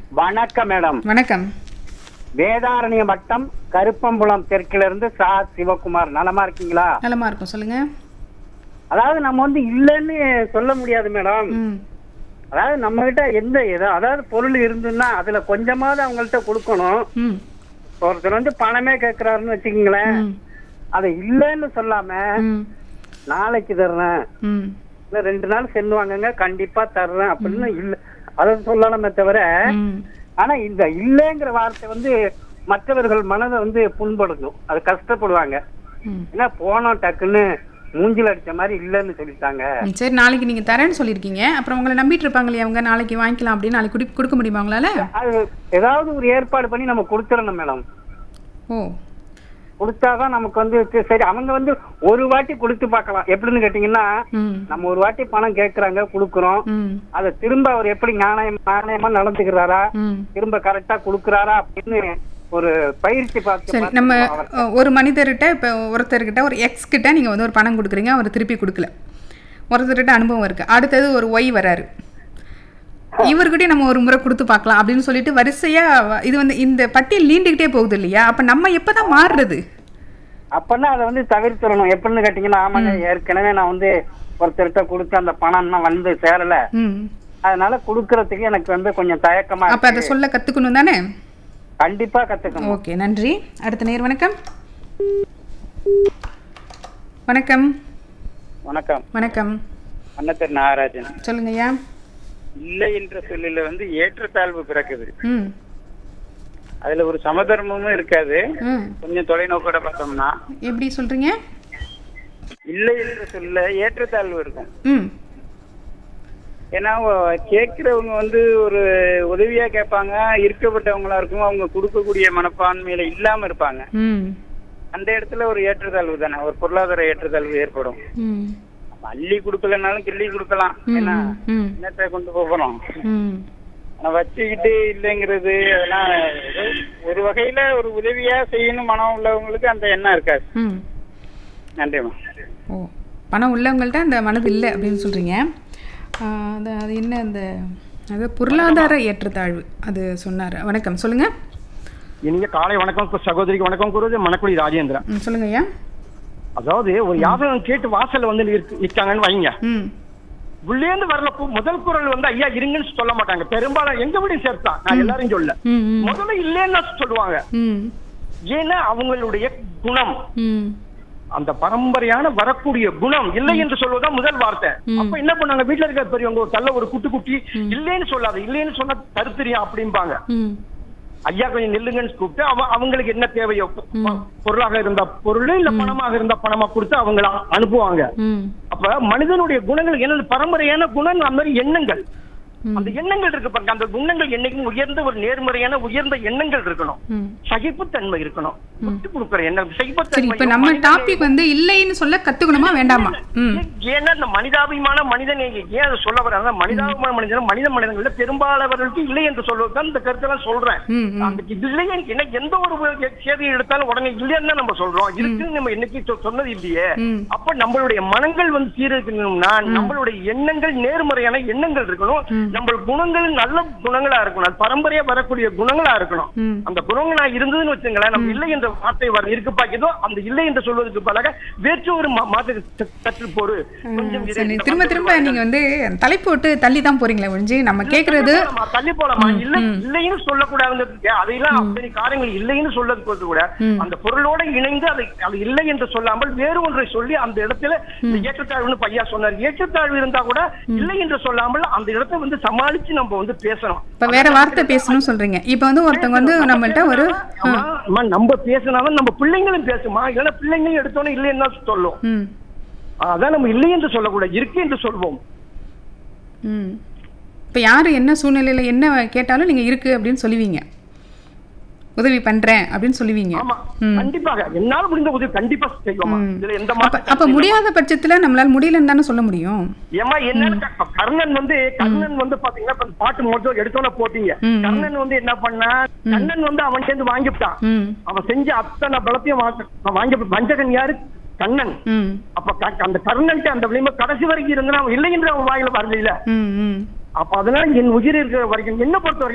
வணக்கம் மேடம் வணக்கம் வேதாரண்ய வட்டம் கருப்பம்புலம் தெற்கிலிருந்து சா சிவகுமார் நலமா இருக்கீங்களா நலமா இருக்கும் சொல்லுங்க அதாவது நம்ம வந்து இல்லைன்னு சொல்ல முடியாது மேடம் ம் அதாவது நம்ம கிட்ட எந்த ஏதோ அதாவது பொருள் இருந்துன்னா அதுல கொஞ்சமாவது அவங்கள்ட்ட கொடுக்கணும் ம் ஒருத்தர் வந்து பணமே கேட்கறாருன்னு வச்சுக்கோங்களேன் ம் அதை இல்லைன்னு சொல்லாம ம் நாளைக்கு தர்றேன் ம் இல்ல ரெண்டு நாள் செல்லுவாங்கங்க கண்டிப்பா தர்றேன் அப்படின்னு இல்ல அதை சொல்லலாமே தவிர ம் ஆனா இந்த இல்லைங்கிற வார்த்தை வந்து மற்றவர்கள் மனதை வந்து புண்படுத்தும் அது கஷ்டப்படுவாங்க ம் ஏன்னா போனோம் டக்குன்னு மூஞ்சில அடிச்ச மாதிரி இல்லைன்னு சொல்லிட்டாங்க ம், சரி நாளைக்கு நீங்கள் தரேன்னு சொல்லியிருக்கீங்க அப்புறம் உங்களை நம்பிட்டு இருப்பாங்க இல்லையா அவங்க நாளைக்கு வாங்கிக்கலாம் அப்படின்னு நாளைக்கு குடி கொடுக்க முடியுமா உங்களால அது ஏதாவது ஒரு ஏற்பாடு பண்ணி நம்ம கொடுத்துடணும் மேடம் ஓ கொடுத்தாதான் நமக்கு வந்து சரி, சரி அவங்க வந்து ஒரு வாட்டி கொடுத்து பார்க்கலாம் எப்படின்னு கேட்டீங்கன்னா ம் நம்ம ஒரு வாட்டி பணம் கேட்கறாங்க கொடுக்குறோம் ம் அதை திரும்ப அவர் எப்படி நாணயம் நாணயமா நடந்துக்கிறாரா ம் திரும்ப கரெக்டா கொடுக்குறாரா அப்படின்னு ஒரு பயிற்சி பார்த்து சரி பார்த்து நம்ம அவர் அஹ், ஒரு மனிதர்கிட்ட இப்போ ஒருத்தர்கிட்ட ஒரு எக்ஸ் கிட்ட நீங்கள் வந்து ஒரு பணம் கொடுக்குறீங்க அவர் திருப்பி கொடுக்கல ஒருத்தர்கிட்ட அனுபவம் இருக்குது அடுத்தது ஒரு ஒய் வராரு இவர்கிட்டயும் நம்ம ஒரு முறை கொடுத்து பார்க்கலாம் அப்படின்னு சொல்லிட்டு வரிசையாக இது வந்து இந்த பட்டியல் நீண்டுக்கிட்டே போகுது இல்லையா அப்போ நம்ம எப்போ தான் மாறுறது அப்பன்னா அதை வந்து தவிர்த்திடணும் எப்படின்னு கேட்டீங்கன்னா ஆமாங்க ஏற்கனவே நான் வந்து ஒருத்தர்கிட்ட கொடுத்து அந்த பணம்னா வந்து சேரல ம் அதனால கொடுக்கறதுக்கு எனக்கு வந்து கொஞ்சம் தயக்கமா அப்போ அதை இருக்கு சொல்ல கற்றுக்கணும் தானே கண்டிப்பா கத்துக்கணும் ஓகே நன்றி அடுத்த நேர் வணக்கம் வணக்கம் வணக்கம் வணக்கம் அன்னத்தர் நாகராஜன் சொல்லுங்க ஐயா இல்லை என்ற சொல்லில வந்து ஏற்றத்தாழ்வு பிறக்குது ம் அதுல ஒரு சமதர்மமும் இருக்காது ம் கொஞ்சம் தொலைநோக்கோட பார்த்தோம்னா எப்படி சொல்கிறீங்க இல்லை என்ற சொல்ல ஏற்றத்தாழ்வு இருக்கும் ம் ஏன்னா ஒ- கேட்கிறவங்க வந்து ஒரு உதவியா கேட்பாங்க இருக்கப்பட்டவங்களா இருக்கும் அவங்க கொடுக்கக்கூடிய மனப்பான்மையில இல்லாம இருப்பாங்க ம் அந்த இடத்துல ஒரு ஏற்றத்தாழ்வு தானே ஒரு பொருளாதார ஏற்றத்தாழ்வு ஏற்படும் ம் நம்ம அள்ளி கொடுக்கலனாலும் கிள்ளி கொடுக்கலாம் ஏன்னா ம் என்னத்தை கொண்டு போகிறோம் ம் ஆனா வச்சுக்கிட்டு இல்லைங்கிறது அதெல்லாம் ஏதோ ஒரு வகையில ஒரு உதவியா செய்யணும் மனம் உள்ளவங்களுக்கு அந்த எண்ணம் இருக்காது ம் நன்றிம்மா ஓ பணம் உள்ளவங்கள்ட்ட அந்த மனது இல்லை அப்படின்னு சொல்கிறீங்க அது அது என்ன அந்த அது பொருளாதார ஏற்றத்தாழ்வு அது சொன்னார் வணக்கம் சொல்லுங்கள் இனிய காலை வணக்கம் சகோதரிக்கு வணக்கம் கூறுவது மணக்குடி ராஜேந்திரன் ம் சொல்லுங்க ஐயா அதாவது ஒரு யாதகம் கேட்டு வாசல்ல வந்து நிற்கு- நிக்காங்கன்னு வைங்க ம் உள்ளேந்து வரல பு- முதல் குரல் வந்து ஐயா இருங்கன்னு சொல்ல மாட்டாங்க பெரும்பாலும் எங்க வீடும் சேர்த்தான் நான் எல்லாரும் சொல்ல ம் ம் முதல்ல இல்லைன்னு தான் சொல்லுவாங்க ம் ஏன்னா அவங்களுடைய குணம் ம் அந்த பரம்பரையான வரக்கூடிய குணம் இல்லை என்று சொல்வதுதான் முதல் வார்த்தை ம். அப்ப என்ன பண்ணாங்க வீட்டுல இருக்க பெரியவங்க ஒரு தள்ள ஒரு குட்டி குட்டி இல்லைன்னு சொல்லாத இல்லைன்னு சொன்னா தருத்திரியா அப்படிம்பாங்க ம் ஐயா கொஞ்சம் நில்லுங்கன்னு கூப்பிட்டு அவ அவங்களுக்கு என்ன தேவையோ பொ- பொருளாக இருந்தா பொருள் இல்ல பணமாக இருந்தா பணமா கொடுத்து அவங்கள அனுப்புவாங்க ம் அப்ப மனிதனுடைய குணங்கள் என்ன பரம்பரையான குணம் அந்த மாதிரி எண்ணங்கள் அந்த எண்ணங்கள் இருக்கு பாருங்க அந்த குணங்கள் என்னைக்கும் உயர்ந்த ஒரு நேர்மறையான உயர்ந்த எண்ணங்கள் இருக்கணும் ம் சகிப்புத்தன்மை இருக்கணும் விட்டு கொடுக்கிற எண்ணம் சரி இப்போ சகிப்புத்தன்மை நம்ம மனிதநேயம். டாபிக் வந்து இல்லைன்னு சொல்ல கற்றுக்கணுமா வேண்டாமா ம் ஏன்னா இந்த மனிதாபிமான மனிதனை ஏன் அதை சொல்ல வர்றாங்க மனிதாபிமான மனிதன் மனித மனிதர்கள பெரும்பாலவர்களுக்கு இல்லை என்று சொல்வதுதான் இந்த கருத்தெல்லாம் சொல்றேன் ம் ம் அந்த இது இல்லையே என்ன எந்த ஒரு செய்தியை எடுத்தாலும் உடனே இல்லைன்னு தான் நம்ம சொல்றோம் இருக்குன்னு நம்ம என்னைக்கு சொ- சொன்னது இல்லையே ம் அப்ப நம்மளுடைய மனங்கள் வந்து சீரழிக்கணும்னா நம்மளுடைய எண்ணங்கள் நேர்மறையான எண்ணங்கள் இருக்கணும் நம்ம குணங்கள் நல்ல குணங்களா இருக்கணும் அது பரம்பரையா வரக்கூடிய குணங்களா இருக்கணும் ம் அந்த குணங்களா இருந்ததுன்னு வச்சுங்களேன் நம்ம இல்லை என்ற வார்த்தை வர இருக்குப்பா ஏதோ அந்த இல்லை என்று சொல்வதற்கு பதிலாக வேற்று ஒரு மா- மாற்று கற்று போரு கொஞ்சம் இரு. சரி இந்த திரும்ப மனிதர்கள் திரும்ப நீங்க வந்து தலைப்பு விட்டு தள்ளி தான் போறீங்களே ஒழிஞ்சு நம்ம கேட்கறது தள்ளி போலாமா, தள்ளி போலாமா இல்ல இல்லைன்னு சொல்லக்கூடாதுங்கிறதுக்கு அதையெல்லாம் அத்தனை காரியங்கள் இல்லைன்னு சொல்லதுக்கு கூட ம். அந்த பொருளோட இணைந்து அதை அது இல்லை என்று சொல்லாமல் வேறு ஒன்றை சொல்லி அந்த இடத்துல இந்த ஏற்றத்தாழ்வுன்னு பையா சொன்னார் ஏற்றத்தாழ்வு இருந்தா கூட இல்லை என்று சொல்லாமல் அந்த இடத்தை வந்து சமாளிச்சு நம்ம வந்து பேசணும் இப்ப வேற வார்த்தை பேசணும்னு சொல்றீங்க இப்ப வந்து ஒருத்தவங்க வந்து நம்மள்ட்ட ஒரு அம்மா, அம்மா, நம்ம பேசினாலும் நம்ம பிள்ளைங்களும் பேசுமா இல்லைன்னா பிள்ளைங்களும் எடுத்தோன்னே இல்லைன்னு தான் சொல்லும் ம் அதான் நம்ம இல்லை என்று சொல்லக்கூடாது இருக்கு என்று சொல்வோம் ம் இப்போ யார் என்ன சூழ்நிலையில் என்ன கேட்டாலும் நீங்கள் இருக்கு அப்படின்னு சொல்லுவீங்க உதவி பண்றேன் அப்படின்னு சொல்லுவீங்க ஆமா ம். கண்டிப்பாக என்னால முடிந்த உதவி கண்டிப்பா செய்வோமா ம். இதுல எந்த அப்ப மாற்று அப்ப முடியாத பட்சத்துல நம்மளால முடியலன்னு தானே சொல்ல முடியும் ஏமா என்னன்னு க- கர்ணன் வந்து கர்ணன் வந்து பாத்தீங்கன்னா இப்ப பாட்டு மொத்தம் எடுத்தோட போட்டீங்க ம். கர்ணன் வந்து என்ன பண்ணா கண்ணன் வந்து அவன் சேர்ந்து வாங்கிவிட்டான் ம் அவன் செஞ்ச அத்தனை பலத்தையும் வாங்க- வாங்கி வஞ்சகன் யாரு கண்ணன் ம் அப்ப க- அந்த கர்ணன்ட்டு அந்த விளிம்பு கடைசி வரைக்கும் இருந்தா அவன் இல்லை என்று அவன் வாயில வரல ம் ம் அப்ப அதனால என் உயிர் இருக்கிற வரைக்கும் என்ன பொறுத்த வரைக்கும்